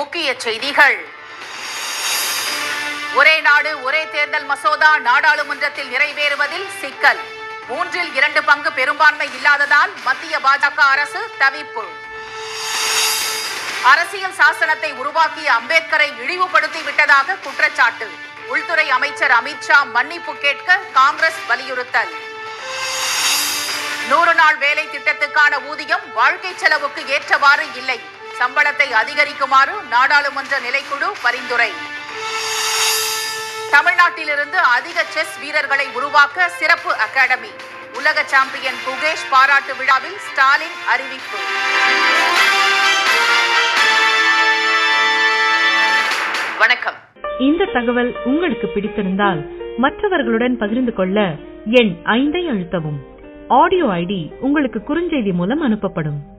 முக்கிய செய்திகள் ஒரே நாடு ஒரே தேர்தல் மசோதா நாடாளுமன்றத்தில் நிறைவேறுவதில் சிக்கல் மூன்றில் இரண்டு பங்கு பெரும்பான்மை இல்லாததால் மத்திய பாஜக அரசு தவிப்பு அரசியல் சாசனத்தை உருவாக்கிய அம்பேத்கரை இழிவுபடுத்தி விட்டதாக குற்றச்சாட்டு உள்துறை அமைச்சர் அமித்ஷா மன்னிப்பு கேட்க காங்கிரஸ் வலியுறுத்தல் நூறு நாள் வேலை திட்டத்துக்கான ஊதியம் வாழ்க்கை செலவுக்கு ஏற்றவாறு இல்லை சம்பளத்தை அதிகரிக்குமாறு நாடாளுமன்ற நிலைக்குழு பரிந்துரை தமிழ்நாட்டிலிருந்து அதிக செஸ் வீரர்களை உருவாக்க சிறப்பு அகாடமி உலக சாம்பியன் குகேஷ் பாராட்டு விழாவில் ஸ்டாலின் அறிவிப்பு வணக்கம் இந்த தகவல் உங்களுக்கு பிடித்திருந்தால் மற்றவர்களுடன் பகிர்ந்து கொள்ள எண் ஐந்தை அழுத்தவும் ஆடியோ ஐடி உங்களுக்கு குறுஞ்செய்தி மூலம் அனுப்பப்படும்